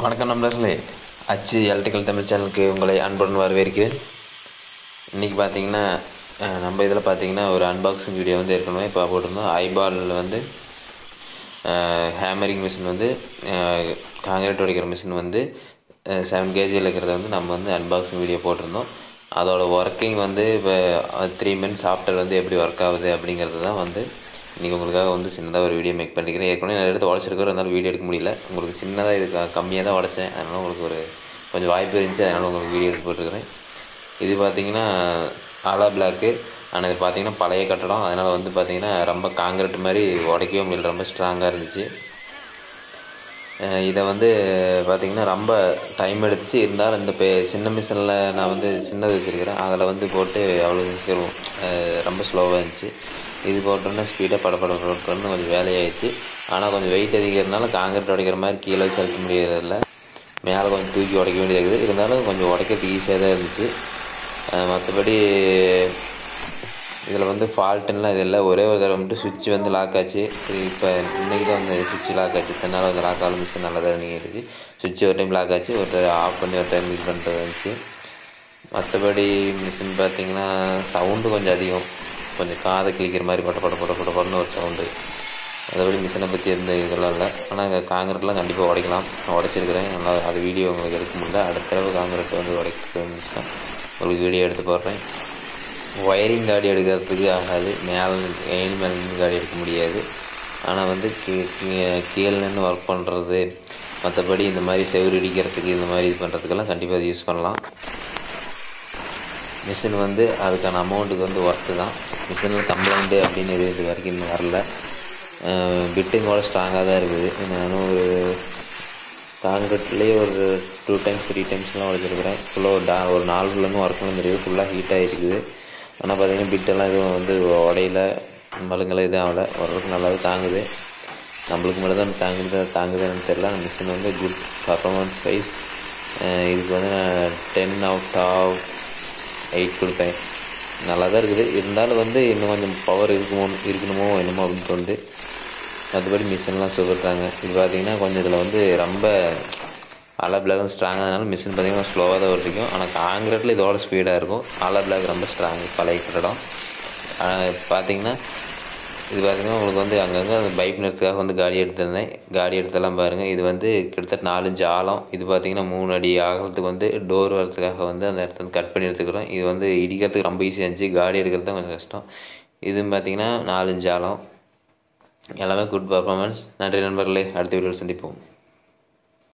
வணக்கம் நண்பர்களே அச்சு எலக்ட்ரிக்கல் தமிழ் சேனலுக்கு உங்களை அன்புடன் வரவேற்கிறேன் இன்றைக்கி பார்த்தீங்கன்னா அஹ், நம்ம இதில் பார்த்தீங்கன்னா ஒரு அன்பாக்சிங் வீடியோ வந்து ஏற்கனவே இப்போ போட்டிருந்தோம் ஐபாலில் வந்து ஹேமரிங் மிஷின் வந்து காங்கிரீட் உடைக்கிற மிஷின் வந்து செவன் கேஜியில் இருக்கிறத வந்து நம்ம வந்து அன்பாக்சிங் வீடியோ போட்டிருந்தோம் அதோட ஒர்க்கிங் வந்து இப்போ த்ரீ மந்த்ஸ் சாஃப்ட்வேர் வந்து எப்படி ஒர்க் ஆகுது அப்படிங்கிறது தான் வந்து இன்றைக்கி உங்களுக்காக வந்து சின்னதாக ஒரு வீடியோ மேக் பண்ணிக்கிறேன் ஏற்கனவே நிறைய எடுத்து உடச்சிருக்கிறோம் இருந்தாலும் வீடியோ எடுக்க முடியல உங்களுக்கு சின்னதாக இது க- கம்மியாக தான் உடச்சேன் அதனால் உங்களுக்கு ஒரு கொஞ்சம் வாய்ப்பு இருந்துச்சு அதனால் உங்களுக்கு வீடியோ எடுத்து போட்டுருக்கிறேன் இது பார்த்தீங்கன்னா ஆலா பிளாக்கு ஆனால் இது பார்த்தீங்கன்னா பழைய கட்டடம் அதனால் வந்து பார்த்தீங்கன்னா ரொம்ப காங்கிரீட் மாதிரி உடைக்கவே முடியல ரொம்ப ஸ்ட்ராங்காக இருந்துச்சு அஹ் இதை வந்து பார்த்திங்கன்னா ரொம்ப டைம் எடுத்துச்சு இருந்தாலும் இந்த பே சின்ன மிஷினில் நான் வந்து சின்னது வச்சுருக்கிறேன் அதில் வந்து போட்டு அவ்வளோ சீக்கிரம் அஹ் ரொம்ப ஸ்லோவாக இருந்துச்சு இது போட்டோன்னா ஸ்பீடாக பட பட படன்னு கொஞ்சம் வேலையாயிடுச்சு ஆனால் கொஞ்சம் வெயிட் அதிகறதுனால காங்கிரீட் உடைக்கிற மாதிரி கீழே வச்சு அழுத்த முடியறதில்ல மேலே கொஞ்சம் தூக்கி உடைக்க வேண்டியது இருக்குது இருந்தாலும் கொஞ்சம் உடைக்கிறதுக்கு ஈஸியாக தான் இருந்துச்சு அஹ் மற்றபடி இதில் வந்து ஃபால்ட்டுலாம் இது இல்லை ஒரே ஒரு தடவை மட்டும் சுவிட்ச் வந்து லாக் ஆச்சு இப்போ இன்றைக்கி தான் அந்த சுவிட்ச் லாக் ஆச்சு இத்தனை நாள் வந்து லாக் ஆகல மிஷின் நல்லா தான் நீங்கள் இருந்துச்சு சுவிட்ச் ஒரு டைம் லாக் ஆச்சு ஒரு டைம் ஆஃப் பண்ணி ஒரு டைம் யூஸ் பண்ணிட்டு இருந்துச்சு மற்றபடி மிஷின் பார்த்தீங்கன்னா சவுண்டு கொஞ்சம் அதிகம் கொஞ்சம் காதை கிழிக்கிற மாதிரி பட பட பட பட படன்னு ஒரு சவுண்டு மற்றபடி மிஷினை பற்றி எந்த இதெல்லாம் இல்லை ஆனால் காங்கிரீட்லாம் கண்டிப்பாக உடைக்கலாம் நான் உடைச்சிருக்கிறேன் நல்லா அது வீடியோ உங்களுக்கு எடுக்க முடியல அடுத்த தடவை காங்கிரீட் வந்து உடைக்க இருந்துச்சுன்னா உங்களுக்கு வீடியோ எடுத்து போடுறேன் ஒயரிங் காடி எடுக்கிறதுக்கு ஆகாது மேலே ஏணி மேலே நின்று காடி எடுக்க முடியாது ஆனால் வந்து கீ- கீ- கீழே நின்று ஒர்க் பண்ணுறது மற்றபடி இந்த மாதிரி செவுரு இடிக்கிறதுக்கு இந்த மாதிரி இது பண்ணுறதுக்கெல்லாம் கண்டிப்பாக அது யூஸ் பண்ணலாம் மிஷின் வந்து அதுக்கான அமௌண்ட்டுக்கு வந்து ஒர்த்து தான் மிஷினில் கம்ப்ளைண்ட்டு அப்படின்னு எதுவும் இது வரைக்கும் இன்னும் வரல பிட்டுங்க கூட ஸ்ட்ராங்காக தான் இருக்குது நானும் ஒரு காங்கிரீட்லேயே ஒரு டூ டைம்ஸ் த்ரீ டைம்ஸ்லாம் உடைச்சிருக்கிறேன் ஃபுல்லாக ஒரு டா ஒரு நாலு ஃபுல்லாமே ஒர்க் பண்ணிருக்குது ஃபுல்லாக ஹீட் ஆகிருக்குது ஆனால் பார்த்தீங்கன்னா பிட்டெல்லாம் எதுவும் வந்து உடையில மழுங்கெல்லாம் எதுவும் ஆகலை ஓரளவுக்கு நல்லாவே தாங்குது நம்மளுக்கு மட்டும் தான் தாங்குது தாங்குதுன்னு தெரியல அந்த மிஷின் வந்து குட் பர்ஃபார்மன்ஸ் வைஸ் இதுக்கு வந்து நான் டென் அவுட் ஆஃப் எயிட் கொடுப்பேன் நல்லா தான் இருக்குது இருந்தாலும் வந்து இன்னும் கொஞ்சம் பவர் இருக்குமோ இருக்கணுமோ என்னமோ அப்படின்னு தோணுது மற்றபடி மிஷின்லாம் சூப்பர் தாங்க இது பார்த்தீங்கன்னா கொஞ்சம் இதில் வந்து ரொம்ப அலா பிளாக் ஸ்ட்ராங்காக மிஷின் பார்த்தீங்கன்னா ஸ்லோவாக தான் இருக்கும் ஆனால் காங்கிரீட்டில் இதோட ஸ்பீடாக இருக்கும் அலா பிளாக் ரொம்ப ஸ்ட்ராங் பழைய கட்டடம் ஆனால் பார்த்தீங்கன்னா இது பார்த்தீங்கன்னா உங்களுக்கு வந்து அங்கங்கே அந்த பைப் நிறுத்துக்காக வந்து காடி எடுத்திருந்தேன் காடி எடுத்தெல்லாம் பாருங்கள் இது வந்து கிட்டத்தட்ட நாலஞ்சு ஆழம் இது பார்த்தீங்கன்னா மூணு அடி ஆகிறதுக்கு வந்து டோர் வரதுக்காக வந்து அந்த இடத்துல வந்து கட் பண்ணி எடுத்துக்கிறோம் இது வந்து இடிக்கிறதுக்கு ரொம்ப ஈஸியாக இருந்துச்சு காடி எடுக்கிறது தான் கொஞ்சம் கஷ்டம் இதுவும் பார்த்தீங்கன்னா நாலஞ்சு ஆழம் எல்லாமே குட் பர்ஃபார்மன்ஸ் நன்றி நண்பர்களே அடுத்த வீடியோவில் சந்திப்போம்